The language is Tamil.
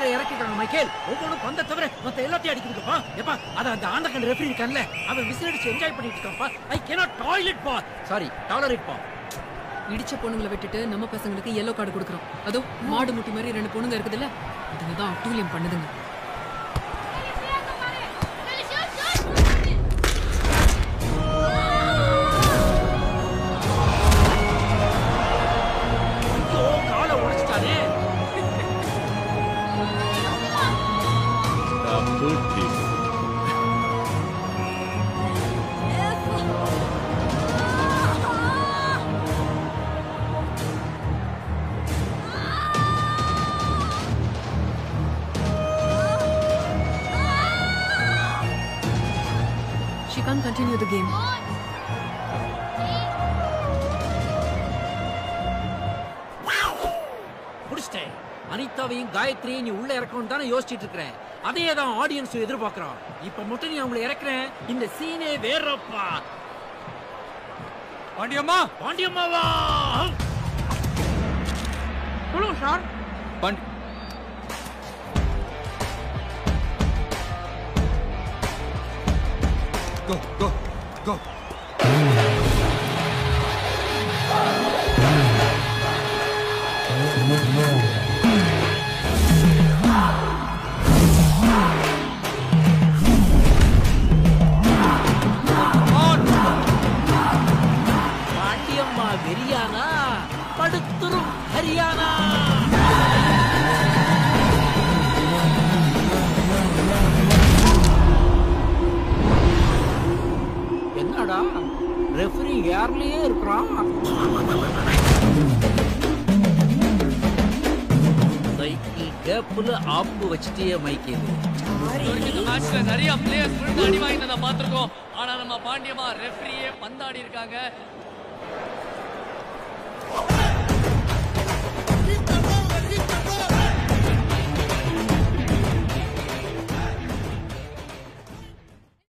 பேரை இறக்கிட்டாங்க மைக்கேல் ஒவ்வொன்றும் பந்த தவிர மத்த எல்லாத்தையும் அடிக்குதுப்பா எப்பா அத அந்த ஆண்டகன் ரெஃபரி இருக்கான்ல அவன் விசில் அடிச்சு என்ஜாய் பண்ணிட்டு இருக்கான்ப்பா ஐ கேனாட் டாய்லெட் பா சாரி டாலரேட் பா இடிச்ச பொண்ணுங்களை விட்டுட்டு நம்ம பசங்களுக்கு எல்லோ கார்டு கொடுக்குறோம் அதோ மாடு முட்டி மாதிரி ரெண்டு பொண்ணுங்க இருக்குதுல்ல அதுங்க தான் அட்டூழியம் பண்ணுதுங்க ஐயோ காலை உடைச்சிட்டானே தப்பு team She can't continue the game. புடிச்சிட்டேன் அனிதாவையும் காயத்ரியும் நீ உள்ள இறக்கணும் தானே யோசிச்சுட்டு இருக்கிறேன் அதே தான் ஆடியன்ஸ் எதிர்பார்க்கறான் இப்ப மட்டும் நீ அவங்களை இறக்குறேன் இந்த சீனே வேறப்பா பாண்டியம்மா பாண்டியம்மாவா சொல்லுங்க sir Pandi go go go Pandiyamma வெறியானா படுத்துரும் ஹரியானா என்னடா ரெஃபரி யார்லயே இருக்கிறான் சைக்கிள் கேப்புல ஆப்பு வச்சுட்டே மைக்கேது இந்த மேட்ச்ல நிறைய பிளேயர்ஸ் விழுந்து அடி வாங்கினதை பார்த்திருக்கோம் ஆனா நம்ம பாண்டியமா ரெஃப்ரியே பந்தாடி இருக்காங்க